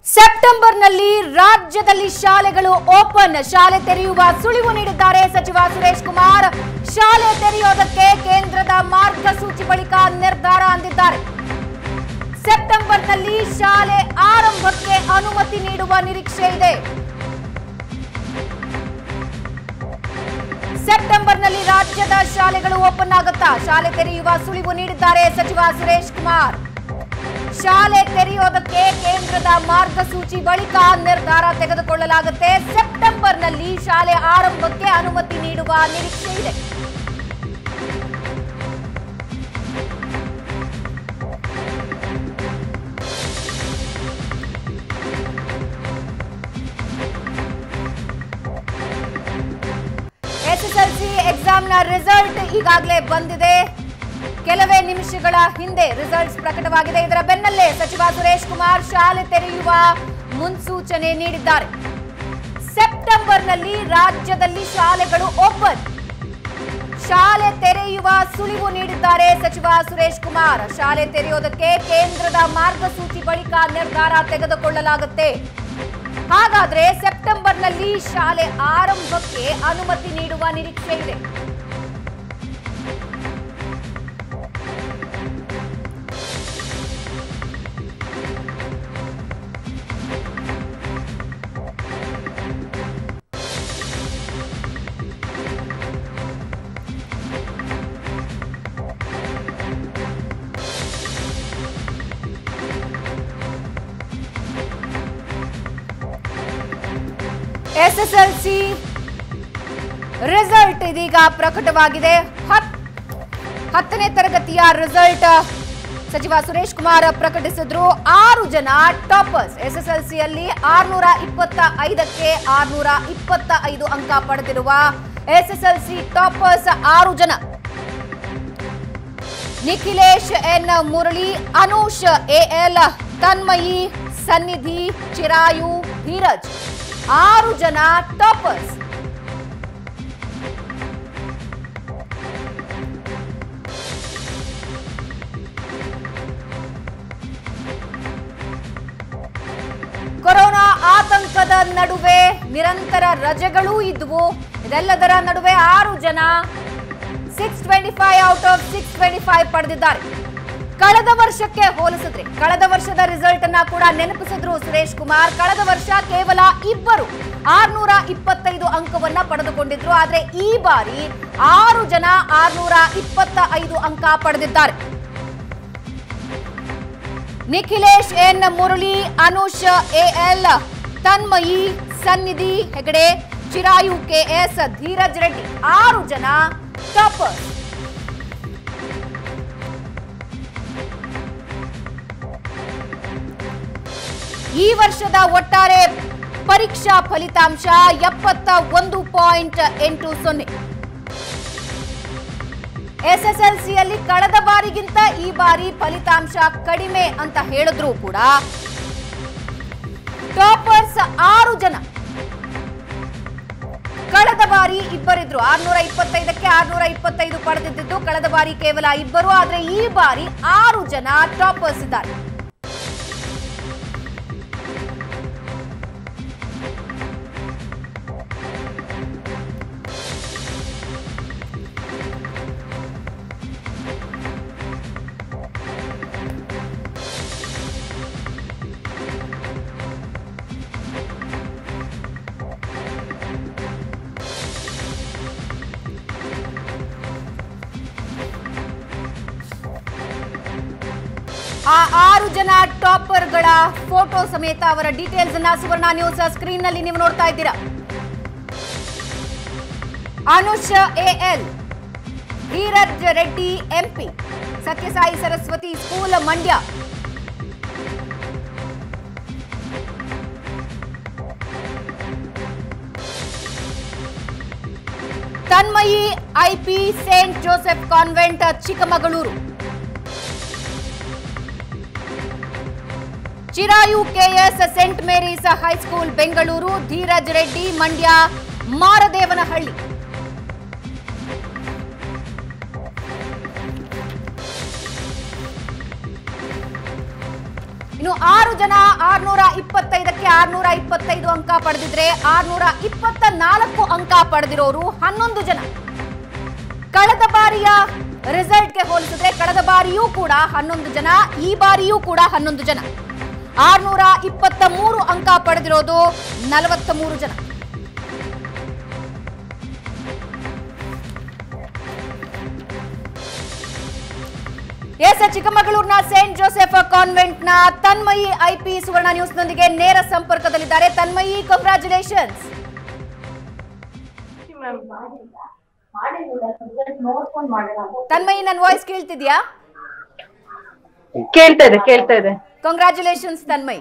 ಸೆಪ್ಟೆಂಬರ್ನಲ್ಲಿ ರಾಜ್ಯದಲ್ಲಿ ಶಾಲೆಗಳು ಓಪನ್ ಶಾಲೆ ತೆರೆಯುವ ಸುಳಿವು ನೀಡಿದ್ದಾರೆ ಸಚಿವ ಸುರೇಶ್ ಕುಮಾರ್ ಶಾಲೆ ತೆರೆಯೋದಕ್ಕೆ ಕೇಂದ್ರದ ಮಾರ್ಗಸೂಚಿ ಬಳಿಕ ನಿರ್ಧಾರ ಅಂದಿದ್ದಾರೆ ಸೆಪ್ಟೆಂಬರ್ನಲ್ಲಿ ಶಾಲೆ ಆರಂಭಕ್ಕೆ ಅನುಮತಿ ನೀಡುವ ನಿರೀಕ್ಷೆ ಇದೆ ಸೆಪ್ಟೆಂಬರ್ನಲ್ಲಿ ರಾಜ್ಯದ ಶಾಲೆಗಳು ಓಪನ್ ಆಗುತ್ತಾ ಶಾಲೆ ತೆರೆಯುವ ಸುಳಿವು ನೀಡಿದ್ದಾರೆ ಸಚಿವ ಸುರೇಶ್ ಕುಮಾರ್ ಶಾಲೆ ತೆರೆಯೋದಕ್ಕೆ ಕೇಂದ್ರದ ಮಾರ್ಗಸೂಚಿ ಬಳಿಕ ನಿರ್ಧಾರ ತೆಗೆದುಕೊಳ್ಳಲಾಗುತ್ತೆ ಸೆಪ್ಟೆಂಬರ್ನಲ್ಲಿ ಶಾಲೆ ಆರಂಭಕ್ಕೆ ಅನುಮತಿ ನೀಡುವ ನಿರೀಕ್ಷೆ ಇದೆ ಎಸ್ಎಸ್ಎಲ್ಸಿ ಎಕ್ಸಾಮ್ನ ರಿಸಲ್ಟ್ ಈಗಾಗಲೇ ಬಂದಿದೆ ಕೆಲವೇ ನಿಮಿಷಗಳ ಹಿಂದೆ ರಿಸಲ್ಟ್ಸ್ ಪ್ರಕಟವಾಗಿದೆ ಇದರ ಬೆನ್ನಲ್ಲೇ ಸಚಿವ ಸುರೇಶ್ ಕುಮಾರ್ ಶಾಲೆ ತೆರೆಯುವ ಮುನ್ಸೂಚನೆ ನೀಡಿದ್ದಾರೆ ಸೆಪ್ಟೆಂಬರ್ನಲ್ಲಿ ರಾಜ್ಯದಲ್ಲಿ ಶಾಲೆಗಳು ಓಪನ್ ಶಾಲೆ ತೆರೆಯುವ ಸುಳಿವು ನೀಡಿದ್ದಾರೆ ಸಚಿವ ಸುರೇಶ್ ಕುಮಾರ್ ಶಾಲೆ ತೆರೆಯೋದಕ್ಕೆ ಕೇಂದ್ರದ ಮಾರ್ಗಸೂಚಿ ಬಳಿಕ ನಿರ್ಧಾರ ತೆಗೆದುಕೊಳ್ಳಲಾಗುತ್ತೆ ಹಾಗಾದ್ರೆ ಸೆಪ್ಟೆಂಬರ್ನಲ್ಲಿ ಶಾಲೆ ಆರಂಭಕ್ಕೆ ಅನುಮತಿ ನೀಡುವ ನಿರೀಕ್ಷೆ ಇದೆ ಎಸ್ಎಸ್ಎಲ್ಸಿ ರಿಸಲ್ಟ್ ಇದೀಗ ಪ್ರಕಟವಾಗಿದೆ ಹತ್ ಹತ್ತನೇ ತರಗತಿಯ ರಿಸಲ್ಟ್ ಸಚಿವ ಸುರೇಶ್ ಕುಮಾರ್ ಪ್ರಕಟಿಸಿದ್ರು ಆರು ಜನ ಟಾಪರ್ಸ್ ಎಸ್ಎಸ್ಎಲ್ಸಿಯಲ್ಲಿ ಆರ್ನೂರ ಇಪ್ಪತ್ತ ಐದಕ್ಕೆ ಆರ್ನೂರ ಇಪ್ಪತ್ತ ಐದು ಅಂಕ ಪಡೆದಿರುವ ಎಸ್ಎಸ್ಎಲ್ಸಿ ಟಾಪರ್ಸ್ ಆರು ಜನ ನಿಖಿಲೇಶ್ ಎನ್ ಮುರಳಿ ಅನೂಷ್ ಎಎಲ್ ತನ್ಮಯಿ ಸನ್ನಿಧಿ ಚಿರಾಯು ಧೀರಜ್ ಆರು ಜನ ಟಾಪರ್ಸ್ ಕೊರೋನಾ ಆತಂಕದ ನಡುವೆ ನಿರಂತರ ರಜೆಗಳೂ ಇದ್ವು ಇದೆಲ್ಲದರ ನಡುವೆ ಆರು ಜನ six twenty five out of six twenty five ಪಡೆದಿದ್ದಾರೆ ಕಳೆದ ವರ್ಷಕ್ಕೆ ಹೋಲಿಸಿದ್ರೆ ಕಳೆದ ವರ್ಷದ ರಿಸಲ್ಟ್ ಅನ್ನ ಕೂಡ ನೆನಪಿಸಿದ್ರು ಸುರೇಶ್ ಕುಮಾರ್ ಕಳೆದ ವರ್ಷ ಕೇವಲ ಇಬ್ಬರು ಆರ್ನೂರ ಇಪ್ಪತ್ತೈದು ಅಂಕವನ್ನ ಪಡೆದುಕೊಂಡಿದ್ರು ಆದ್ರೆ ಈ ಬಾರಿ ಆರು ಜನ ಆರ್ನೂರ ಇಪ್ಪತ್ತ ಐದು ಅಂಕ ಪಡೆದಿದ್ದಾರೆ Nikhilesh N Murali Anush AL Tanmayi Sannidhi Hegde Chirayu KS Dheeraj Reddy ಆರು ಜನ ಟಾಪರ್ ಈ ವರ್ಷದ ಒಟ್ಟಾರೆ ಪರೀಕ್ಷಾ ಫಲಿತಾಂಶ ಎಪ್ಪತ್ತ ಒಂದು ಪಾಯಿಂಟ್ ಎಂಟು ಸೊನ್ನೆ ಎಸ್ಎಸ್ಎಲ್ಸಿಯಲ್ಲಿ ಕಳೆದ ಬಾರಿಗಿಂತ ಈ ಬಾರಿ ಫಲಿತಾಂಶ ಕಡಿಮೆ ಅಂತ ಹೇಳಿದ್ರು ಕೂಡ ಟಾಪರ್ಸ್ ಆರು ಜನ ಕಳೆದ ಬಾರಿ ಇಬ್ಬರಿದ್ರು ಆರ್ನೂರ ಇಪ್ಪತ್ತೈದಕ್ಕೆ ಆರ್ನೂರ ಇಪ್ಪತ್ತೈದು ಪಡೆದಿದ್ದು ಕಳೆದ ಬಾರಿ ಕೇವಲ ಇಬ್ಬರು ಆದ್ರೆ ಈ ಬಾರಿ ಆರು ಜನ ಟಾಪರ್ಸ್ ಇದ್ದಾರೆ ಆ ಆರು ಜನ ಟಾಪರ್ಗಳ ಫೋಟೋ ಸಮೇತ ಅವರ ಡೀಟೇಲ್ಸ್ ಅನ್ನ ಸುವರ್ಣ ನ್ಯೂಸ್ ಸ್ಕ್ರೀನ್ ನಲ್ಲಿ ನೀವು ನೋಡ್ತಾ ಇದ್ದೀರಾ Anush AL Dheeraj Reddy MP Satyasai Saraswati school Mandya Tanmayi IP saint Joseph convent Chikkamagaluru Chirayu KS saint Mary's high school Bengaluru Dheeraj Reddy Mandya Maradevanahalli ಇನ್ನು ಆರು ಜನ ಆರ್ನೂರ ಇಪ್ಪತ್ತೈದು ಆರ್ನೂರ ಇಪ್ಪತ್ತೈದು ಅಂಕ ಪಡೆದಿದ್ರೆ ಆರ್ನೂರ ಇಪ್ಪತ್ತ ನಾಲ್ಕು ಅಂಕ ಪಡೆದಿರೋರು ಹನ್ನೊಂದು ಜನ ಕಳೆದ ಬಾರಿಯ ರಿಸಲ್ಟ್ಗೆ ಹೋಲಿಸಿದ್ರೆ ಕಳೆದ ಬಾರಿಯೂ ಕೂಡ ಹನ್ನೊಂದು ಜನ ಈ ಬಾರಿಯೂ ಕೂಡ ಹನ್ನೊಂದು ಜನ ಆರ್ನೂರ ಇಪ್ಪತ್ತ ಮೂರು ಅಂಕ ಪಡೆದಿರೋದು ನಲವತ್ತ ಮೂರು ಜನ ಎಸ್ ಚಿಕ್ಕಮಗಳೂರಿನ ಸೇಂಟ್ ಜೋಸೆಫ್ ಕಾನ್ವೆಂಟ್ ನ ತನ್ಮಯಿ ಐಪಿ ಸುವರ್ಣ ನ್ಯೂಸ್ನೊಂದಿಗೆ ನೇರ ಸಂಪರ್ಕದಲ್ಲಿದ್ದಾರೆ ತನ್ಮಯಿ ಕಂಗ್ರಾಚುಲೇಷನ್ಸ್ ತನ್ಮಯಿ ನನ್ನ ವಾಯ್ಸ್ ಕೇಳ್ತಿದ್ಯಾ ಕೇಳ್ತಾ ಇದೆ ಕೇಳ್ತಾ ಇದೆ congratulations Tanmayi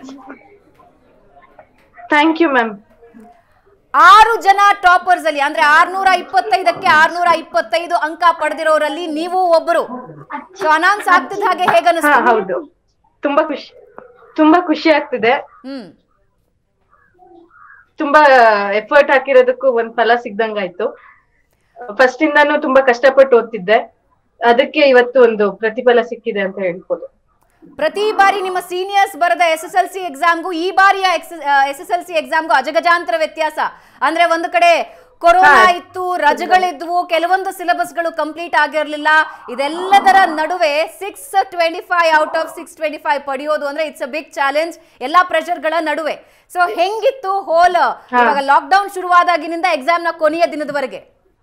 thank you ma'am ಆರು ಜನ ಟಾಪರ್ಸ್ ಅಲ್ಲಿ ಅಂದ್ರೆ ಆರ್ನೂರ ಇಪ್ಪತ್ತೈದಕ್ಕೆ ಆರ್ನೂರ ಇಪ್ಪತ್ತೈದು ಅಂಕ ಪಡೆದಿರೋರಲ್ಲಿ ನೀವು ಒಬ್ಬರು ಸೊ ಅನೌನ್ಸ್ ಆಗ್ತಿದ್ದ ಹಾಗೆ ಹಾ ಹೇಗನ್ನಿಸ್ತು ಹೌದು ತುಂಬಾ ಖುಷಿ ತುಂಬಾ ಖುಷಿ ಆಗ್ತಿದೆ ಹ್ಮ್ ತುಂಬಾ ಎಫರ್ಟ್ ಹಾಕಿರೋದಕ್ಕೂ ಒಂದ್ ಫಲ ಸಿಗ್ದಂಗಾಯ್ತು ಫಸ್ಟ್ ಇಂದಾನು ತುಂಬಾ ಕಷ್ಟಪಟ್ಟು ಓದ್ತಿದ್ದೆ ಅದಕ್ಕೆ ಇವತ್ತು ಒಂದು ಪ್ರತಿಫಲ ಸಿಕ್ಕಿದೆ ಅಂತ ಹೇಳ್ಬೋದು ಪ್ರತಿ ಬಾರಿ ನಿಮ್ಮ ಸೀನಿಯರ್ಸ್ ಬರೆದ ಎಸ್ ಎಸ್ ಎಲ್ ಸಿ ಎಕ್ಸಾಮ್ಗೂ ಈ ಬಾರಿಯ ಎಸ್ ಎಸ್ ಎಲ್ ಸಿ ಎಕ್ಸಾಮ್ಗೂ ಅಜಗಜಾಂತರ ವ್ಯತ್ಯಾಸ ಅಂದ್ರೆ ಒಂದು ಕಡೆ ಕೊರೋನಾ ಹಾ. ಇತ್ತು ರಜಗಳಿದ್ವು ಕೆಲವೊಂದು ಸಿಲೆಬಸ್ಗಳು ಕಂಪ್ಲೀಟ್ ಆಗಿರಲಿಲ್ಲ ಇದೆಲ್ಲದರ ನಡುವೆ six twenty five out of six twenty five ಪಡೆಯೋದು ಅಂದ್ರೆ ಇಟ್ಸ್ ಅ ಬಿಗ್ ಚಾಲೆಂಜ್ ಎಲ್ಲಾ ಪ್ರೆಷರ್ಗಳ ನಡುವೆ ಸೊ ಹೆಂಗಿತ್ತು ಹೋಲ್ ಹಾ. ಇವಾಗ ಲಾಕ್ಡೌನ್ ಶುರುವಾದಾಗಿನಿಂದ ಎಕ್ಸಾಮ್ ನ ಕೊನೆಯ ದಿನದವರೆಗೆ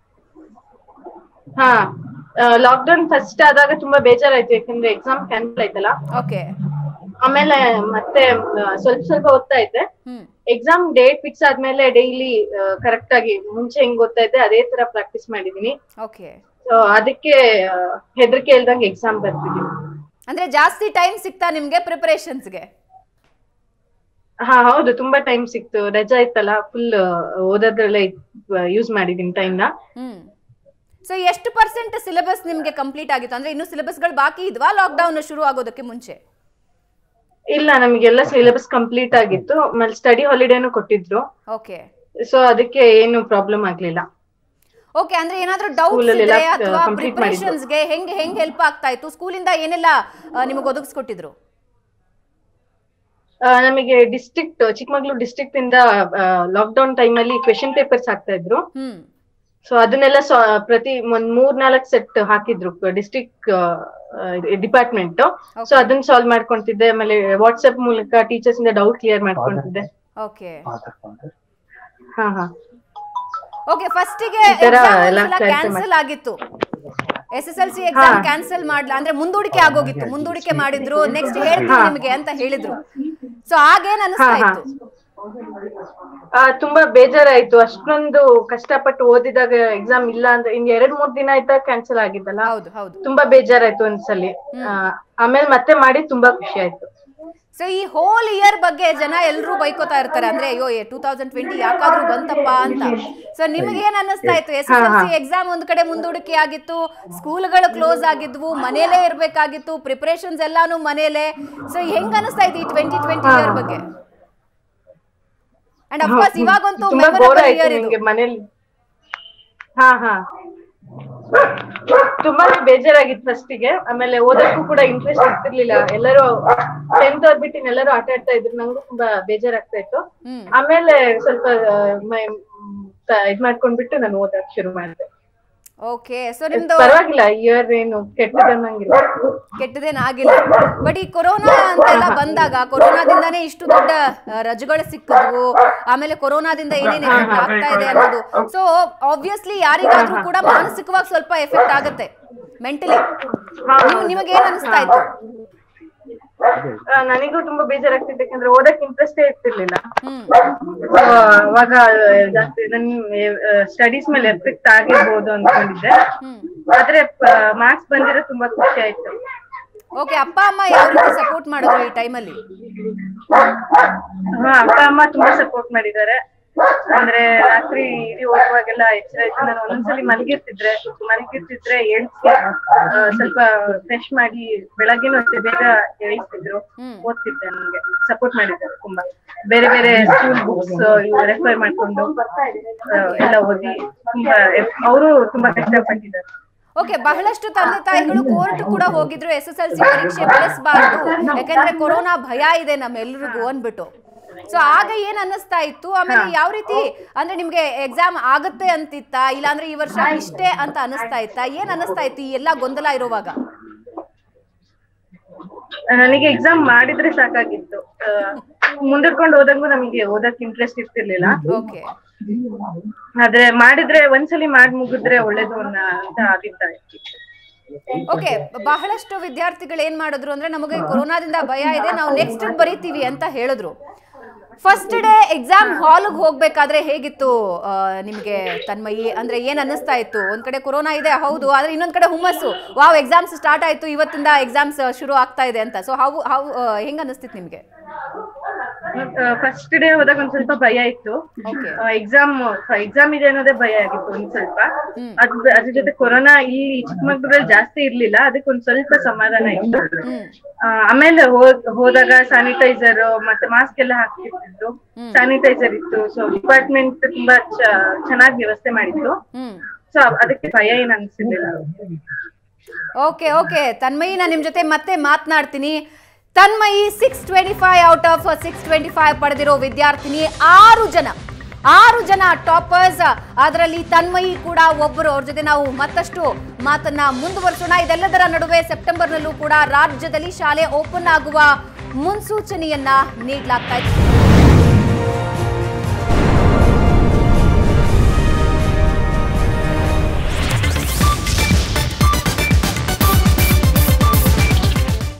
ಹಾ ಲಾಕ್ಡೌನ್ ಫಸ್ಟ್ ಆದಾಗ ತುಂಬಾ ಬೇಜಾರಾಯ್ತು ಯಾಕಂದ್ರೆ ಎಕ್ಸಾಮ್ ಕ್ಯಾನ್ಸಲ್ ಆಯ್ತಲ್ಲ ಓಕೆ ಆಮೇಲೆ ಮತ್ತೆ ಆ, ಸ್ವಲ್ಪ ಸ್ವಲ್ಪ ಓದ್ತಾ ಇದ್ದೆ ಹ್ಮ್ ಎಕ್ಸಾಮ್ ಡೇಟ್ ಫಿಕ್ಸ್ ಆದ್ಮೇಲೆ ಡೈಲಿ ಕರೆಕ್ಟ್ ಆಗಿ ಮುಂಚೆ ಹೆಂಗ್ ಓದ್ತಾ ಇದ್ದೆ ಅದೇ ತರ ಪ್ರಾಕ್ಟೀಸ್ ಮಾಡಿದೀನಿ ಓಕೆ So, ಅದಕ್ಕೆ ಹೆದರಿಕೆ ಇಲ್ದಂಗೆ ಎಕ್ಸಾಮ್ ಬರ್ತಿದೀನಿ ಅಂದ್ರೆ ಜಾಸ್ತಿ ಟೈಮ್ ಸಿಗ್ತಾ ನಿಮ್ಗೆ ಪ್ರಿಪರೇಷನ್ಸ್ಗೆ ಹಾ ಹೌದು ತುಂಬಾ ಟೈಮ್ ಸಿಕ್ತು ರಜಾ ಇತ್ತಲ್ಲ ಫುಲ್ ಓದೋದ್ರಲ್ಲೇ ಯೂಸ್ ಮಾಡಿದೀನಿ ಟೈಮ್ ನ ಹ್ಮ್ ಸೊ ಎಷ್ಟು ಪರ್ಸೆಂಟ್ ಸಿಲೆಬಸ್ ನಿಮ್ಗೆ ಕಂಪ್ಲೀಟ್ ಆಗಿತ್ತು ಅಂದ್ರೆ ಇನ್ನು ಸಿಲೆಬಸ್ಗಳು ಬಾಕಿ ಇದ್ವಾ ಲಾಕ್ಡೌನ್ ಶುರು ಆಗೋದಕ್ಕೆ ಮುಂಚೆ ಇಲ್ಲ ನಮಗೆಲ್ಲ ಸಿಲೆಬಸ್ ಕಂಪ್ಲೀಟ್ ಆಗಿತ್ತು ಆಮೇಲೆ ಸ್ಟಡಿ ಹಾಲಿಡೇನು ಕೊಟ್ಟಿದ್ರು ಓಕೆ ಸೊ ಅದಕ್ಕೆ ಏನು ಪ್ರಾಬ್ಲಮ್ ಆಗ್ಲಿಲ್ಲ ಓಕೆ ಅಂದ್ರೆ ಏನಾದ್ರೂ ಡೌಟ್ಸ್ School ಅಲ್ಲಿ ಇದ್ರೆ ಎಲ್ಲ, ಅಥವಾ uh, complete ಮಾಡಿದ್ರು. ಪ್ರಿಪರೇಷನ್ಸ್ಗೆ ಹೆಂಗೆ ಹೆಂಗ್ ಹೆಲ್ಪ್ ಆಗ್ತಾ ಇತ್ತು ಸ್ಕೂಲಿಂದ ಏನೆಲ್ಲ ನಿಮಗೆ ಒದಗಿಸ್ಕೊಟ್ಟಿದ್ರು ಆ, ನಮಗೆ ಡಿಸ್ಟ್ರಿಕ್ಟ್ ಚಿಕ್ಕಮಗಳೂರು ಡಿಸ್ಟ್ರಿಕ್ಟ್ ಇಂದ ಲಾಕ್ಡೌನ್ ಟೈಮ್ ಅಲ್ಲಿ ಕ್ವೆಶನ್ ಪೇಪರ್ಸ್ ಹಾಕ್ತಾ ಇದ್ರು ಹ್ಮ್ ಸೊ ಅದನ್ನೆಲ್ಲ ಸ- ಪ್ರತಿ ಒಂದ್ ಮೂರ್ ನಾಲ್ಕ್ ಸೆಟ್ ಹಾಕಿದ್ರು ಡಿಸ್ಟ್ರಿಕ್ಟ್ ಡಿಪಾರ್ಟ್ಮೆಂಟ್ ಸೊ Okay. ಅದನ್ನ ಸಾಲ್ವ್ ಮಾಡ್ಕೊಂತಿದ್ದೆ ಆಮೇಲೆ ವಾಟ್ಸ್ಆಪ್ ಮೂಲಕ ಟೀಚರ್ಸ್ ಇಂದ ಡೌಟ್ ಕ್ಲಿಯರ್ ಮಾಡ್ಕೊಂತಿದ್ದೆ ಓಕೆ ಹಾ ಹಾ ಓಕೆ ಫಸ್ಟಿಗೆ ಈ ತರ ಎಲ್ಲ clarify ಕ್ಯಾನ್ಸಲ್ ಆಗಿತ್ತು S S L C exam ಹಾ. ಕ್ಯಾನ್ಸಲ್ ಮಾಡ್ಲಾ ಅಂದ್ರೆ ಮುಂದೂಡಿಕೆ ಆಗೋಗಿತ್ತು ಮುಂದೂಡಿಕೆ ಮಾಡಿದ್ರು ನೆಕ್ಸ್ಟ್ ಹೇಳ್ತೀನಿ ಹಾ. ನಿಮಗೆ ಅಂತ ಹೇಳಿದ್ರು ಸೊ ಆಗೇನ್ ಅನಿಸ್ತಾ ಹಾ, ಹಾ. ಇತ್ತು ಆ, ತುಂಬಾ ಬೇಜಾರಾಯ್ತು ಅಷ್ಟೊಂದು ಕಷ್ಟಪಟ್ಟು ಓದಿದಾಗ ಎಕ್ಸಾಮ್ ಇಲ್ಲ ಅಂದ್ರೆ ಇನ್ ಎರಡ್ ಮೂರ್ ದಿನ ಆಯ್ತಾ ಕ್ಯಾನ್ಸಲ್ ಆಗಿದ್ದಲ್ಲ ಹೌದು ಹೌದು ತುಂಬಾ ಬೇಜಾರಾಯ್ತು ಒಂದ್ಸಲಿ ಆ, ಆಮೇಲೆ ಮತ್ತೆ ಮಾಡಿ ತುಂಬಾ ಖುಷಿ ಆಯ್ತು ಸೊ ಈ ಹೋಲ್ ಇಯರ್ ಬಗ್ಗೆ ಜನ ಎಲ್ಲರೂ ಬೈಕೋತಾ ಇರ್ತಾರೆ ಅಂದ್ರೆ ಅಯ್ಯೋ ಟೂ ತೌಸಂಡ್ ಟ್ವೆಂಟಿ ಯಾಕಾದ್ರೂ ಬಂತಪ್ಪ ಅಂತ ಸೊ ನಿಮಗೆ ಏನ್ ಅನ್ನಿಸ್ತಾ ಇತ್ತು S S L C exam ಒಂದ್ ಕಡೆ ಮುಂದೂಡಿಕೆ ಆಗಿತ್ತು ಸ್ಕೂಲ್ಗಳು ಕ್ಲೋಸ್ ಆಗಿದ್ವು ಮನೇಲೇ ಇರ್ಬೇಕಾಗಿತ್ತು ಪ್ರಿಪರೇಷನ್ಸ್ ಎಲ್ಲಾನು ಮನೇಲೆ ಸೊ ಹೆಂಗ್ ಅನಿಸ್ತಾ ಇತ್ತು ಈ ಟ್ವೆಂಟಿ ಟ್ವೆಂಟಿ ಇಯರ್ ಬಗ್ಗೆ ಅಂಡ್ ಅಫ್ಕೋರ್ಸ್ ಇವಾಗಂತೂ ತುಂಬಾ ಬೋರ್ ಮೆಮೊರಬಲ್ ಆಯ್ತು ಇಯರ್ ಇದು ನಿಮ್ಗೆ ಮನೇಲಿ ಹಾ ಹಾ ತುಂಬಾನೇ ಬೇಜಾರಾಗಿತ್ತು ಫಸ್ಟಿಗೆ ಆಮೇಲೆ ಓದಕ್ಕೂ ಕೂಡ ಇಂಟ್ರೆಸ್ಟ್ ಇರ್ತಿರ್ಲಿಲ್ಲ ಎಲ್ಲರೂ ಟೆಂತ್ ಓದ್ಬಿಟ್ಟು ಎಲ್ಲರೂ ಆಟ ಆಡ್ತಾ ಇದ್ರು ನಂಗೂ ತುಂಬಾ ಬೇಜಾರಾಗ್ತಾ ಇತ್ತು ಹ್ಮ್ ಆಮೇಲೆ ಸ್ವಲ್ಪ ಆ, ಮೈ- ತ- ಇದ್ ಮಾಡ್ಕೊಂಡ್ಬಿಟ್ಟು ನಾನು ಓದಕ್ ಶುರು ಮಾಡಿದೆ ಓಕೆ ಸೊ ನಿಮ್ದು ಪರವಾಗಿಲ್ಲ ಇಯರ್ ಏನು ಕೆಟ್ಟದನ್ನಂಗಿಲ್ಲ ಕೆಟ್ಟದೇನಾಗಿಲ್ಲ ಬಟ್ ಈ ಕೊರೋನಾ ಅಂತೆಲ್ಲ ಬಂದಾಗ ಕೊರೋನಾದಿಂದಾನೇ ಇಷ್ಟು ದೊಡ್ಡ ಆ, ರಜೆಗಳು ಸಿಕ್ಕಿದ್ವು ಆಮೇಲೆ ಕೊರೋನಾದಿಂದ ಏನೇನ್ ಎಫೆಕ್ಟ್ ಆಗ್ತಾ ಇದೆ ಅನ್ನೋದು ಸೊ ಆಬ್ವಿಯಸ್ಲಿ ಯಾರಿಗಾದ್ರೂ ಕೂಡ ಮಾನಸಿಕವಾಗಿ ಸ್ವಲ್ಪ ಎಫೆಕ್ಟ್ ಆಗುತ್ತೆ ಮೆಂಟಲಿ ನಿಮಗೆ ಏನ್ ಅನಿಸ್ತಾ ಇತ್ತು ಆ, ನನಗೂ ತುಂಬಾ ಬೇಜಾರಾಗ್ತಿತ್ತು ಯಾಕಂದ್ರೆ ಓದಕ್ ಇಂಟ್ರೆಸ್ಟೇ ಇರ್ತಿರ್ಲಿಲ್ಲ ಹ್ಮ್ So, ಅವಾಗ ಜಾಸ್ತಿ ನನ್ ಸ್ಟಡೀಸ್ ಮೇಲೆ ಎಫೆಕ್ಟ್ ಆಗಿರ್ಬೋದು ಅನ್ಕೊಂಡಿದ್ದೆ ಹ್ಮ್ ಆದ್ರೆ ಮಾರ್ಕ್ಸ್ ಬಂದಿರೋ ತುಂಬಾ ಖುಷಿ ಆಯ್ತು ಓಕೆ ಅಪ್ಪ ಅಮ್ಮ ಯಾವ ರೀತಿ ಸಪೋರ್ಟ್ ಮಾಡಿದ್ರು ಈ ಟೈಮಲ್ಲಿ ಹಾ ಅಪ್ಪ ಅಮ್ಮ ತುಂಬಾ ಸಪೋರ್ಟ್ ಮಾಡಿದ್ದಾರೆ ಅಂದ್ರೆ ರಾತ್ರಿ ಇಡೀ ಓದುವಾಗೆಲ್ಲ ಎಚ್ಚರ ಆಯ್ತು ನಾನು ಒಂದೊಂದ್ಸಲಿ ಮಲಗಿರ್ತಿದ್ರೆ ಮಲಗಿರ್ತಿದ್ರೆ ಏಳ್ಸಿ ಆ, ಸ್ವಲ್ಪ ಫ್ರೆಶ್ ಮಾಡಿ ಬೆಳಗ್ಗೆನೂ ಅಷ್ಟೇ ಬೇಗ ಏಳಿಸ್ತಿದ್ರು ಹ್ಮ್. ಓದ್ತಿದ್ದೆ ನನಗೆ ಸಪೋರ್ಟ್ ಮಾಡಿದ್ದಾರೆ ತುಂಬಾ ಬೇರೆ ಬೇರೆ ಸ್ಕೂಲ್ ಬುಕ್ಸ್ ರೆಫರ್ ಮಾಡ್ಕೊಂಡು ಆ, ಎಲ್ಲ ಓದಿ ತುಂಬಾ ಅವರು ತುಂಬಾ ಕಷ್ಟಪಟ್ಟಿದ್ದಾರೆ ಓಕೆ ಬಹಳಷ್ಟು ತಂದೆ ತಾಯಿಗಳು ಕೋರ್ಟ್ ಕೂಡ ಹೋಗಿದ್ರು ಎಸ್ ಎಸ್ ಎಲ್ ಸಿ ಪರೀಕ್ಷೆ ಬೆಳೆಸಬಾರ್ದು ಯಾಕಂದ್ರೆ ಕೊರೋನಾ ಭಯ ಇದೆ ನಮ್ಮೆಲ್ಲರಿಗೂ ಅಂದ್ಬಿಟ್ಟು ಸೊ ಆಗ ಏನ್ ಅನ್ನಿಸ್ತಾ ಇತ್ತು ಆಮೇಲೆ ಯಾವ ರೀತಿ ಅಂದ್ರೆ ನಿಮ್ಗೆ ಎಕ್ಸಾಮ್ ಆಗುತ್ತೆ ಅಂತಿತ್ತಾ ಇಲ್ಲಾಂದ್ರೆ ಈ ವರ್ಷ ಇಷ್ಟೇ ಅಂತ ಅನಿಸ್ತಾ ಇತ್ತಾ ಏನ್ ಅನ್ನಿಸ್ತಾ ಇತ್ತು ಈ ಎಲ್ಲಾ ಗೊಂದಲ ಇರುವಾಗ ನನಗೆ ಎಕ್ಸಾಮ್ ಮಾಡಿದ್ರೆ ಸಾಕಾಗಿತ್ತು ಆ, ಮುಂದಕ್ಕೊಂಡು ಹೋದಂಗೂ ನಮಗೆ ಓದಕ್ ಇಂಟ್ರೆಸ್ಟ್ ಇರ್ತಿರ್ಲಿಲ್ಲ ಓಕೆ ಆದ್ರೆ ಮಾಡಿದ್ರೆ ಒಂದ್ಸಲಿ ಮಾಡ್ ಮುಗಿದ್ರೆ ಒಳ್ಳೇದು ಅನ್ನೋ ಅಂತ ಅಭಿಪ್ರಾಯ ಓಕೆ ಬಹಳಷ್ಟು ವಿದ್ಯಾರ್ಥಿಗಳು ಏನ್ ಮಾಡಿದ್ರು ಅಂದ್ರೆ ನಮಗೆ ಕೊರೋನಾದಿಂದ ಭಯ ಇದೆ ನಾವು ನೆಕ್ಸ್ಟ್ ಬರೀತೀವಿ ಅಂತ ಹೇಳಿದ್ರು ಫಸ್ಟ್ ಡೇ ಎಕ್ಸಾಮ್ ಹಾಲ್ಗೆ ಹೋಗ್ಬೇಕಾದ್ರೆ ಹೇಗಿತ್ತು ಆ, ನಿಮ್ಗೆ ತನ್ಮಯಿ ಅಂದ್ರೆ ಏನ್ ಅನ್ನಿಸ್ತಾ ಇತ್ತು ಒಂದ್ ಕಡೆ ಕೊರೋನಾ ಇದೆ ಹೌದು ಆದ್ರೆ ಇನ್ನೊಂದ್ ಕಡೆ ಹುಮ್ಮಸ್ಸು ವಾವ್ ಎಕ್ಸಾಮ್ಸ್ ಸ್ಟಾರ್ಟ್ ಆಯ್ತು ಇವತ್ತಿಂದ ಎಕ್ಸಾಮ್ಸ್ ಶುರು ಆಗ್ತಾ ಇದೆ ಅಂತ ಸೊ ಹೌ ಹೌ ಹೆಂಗ್ ಅನ್ನಿಸ್ತಿತ್ತು ನಿಮ್ಗೆ ಫಸ್ಟ್ ಡೇ ಹೋದಾಗ ಒಂದ್ ಸ್ವಲ್ಪ ಭಯ ಇತ್ತು ಓಕೆ ಎಕ್ಸಾಮ್ ಎಕ್ಸಾಮ್ ಇದೆ ಅನ್ನೋದೇ ಭಯ ಆಗಿತ್ತು ಒಂದ್ ಸ್ವಲ್ಪ ಹ್ಮ್. ಅದ್ ಅದ್ರ ಜೊತೆ ಕೊರೋನಾ ಇಲ್ಲಿ ಚಿಕ್ಕಮಗಳೂರಲ್ಲಿ ಜಾಸ್ತಿ ಇರ್ಲಿಲ್ಲ ಅದಕ್ಕೆ ಒಂದ್ ಸ್ವಲ್ಪ ಸಮಾಧಾನ ಇತ್ತು ಹ್ಮ್ ಆ, ಆಮೇಲೆ ಹೋದ್ ಹೋದಾಗ ಸ್ಯಾನಿಟೈಸರ್ ಮತ್ತೆ ಮಾಸ್ಕ್ ಎಲ್ಲ ಹಾಕ್ತಿರ್ತಿದ್ರು ಹ್ಮ್. ಸ್ಯಾನಿಟೈಸರ್ ಇತ್ತು ಸೊ ಡಿಪಾರ್ಟ್ಮೆಂಟ್ ತುಂಬಾ ಚೆನ್ನಾಗಿ ವ್ಯವಸ್ಥೆ ಮಾಡಿತ್ತು ಹ್ಮ್ ಸೊ ಅದಕ್ಕೆ ಭಯ ಏನ್ ಅನ್ಸಿರ್ಲಿಲ್ಲ ಓಕೆ ಓಕೆ ತನ್ಮಯಿ ನಾನು ನಿಮ್ಮ ಜೊತೆ ಮತ್ತೆ ಮಾತನಾಡ್ತೀನಿ Tanmayi six twenty five out of six twenty five ಪಡೆದಿರೋ ವಿದ್ಯಾರ್ಥಿನಿ ಆರು ಜನ ಆರು ಜನ ಟಾಪರ್ಸ್ ಅದರಲ್ಲಿ ತನ್ಮಯಿ ಕೂಡ ಒಬ್ಬರು ಅವ್ರ ಜೊತೆ ನಾವು ಮತ್ತಷ್ಟು ಮಾತನ್ನ ಮುಂದುವರಿಸೋಣ ಇದೆಲ್ಲದರ ನಡುವೆ ಸೆಪ್ಟೆಂಬರ್ನಲ್ಲೂ ಕೂಡ ರಾಜ್ಯದಲ್ಲಿ ಶಾಲೆ ಓಪನ್ ಆಗುವ ಮುನ್ಸೂಚನೆಯನ್ನ ನೀಡಲಾಗ್ತಾ ಇದೆ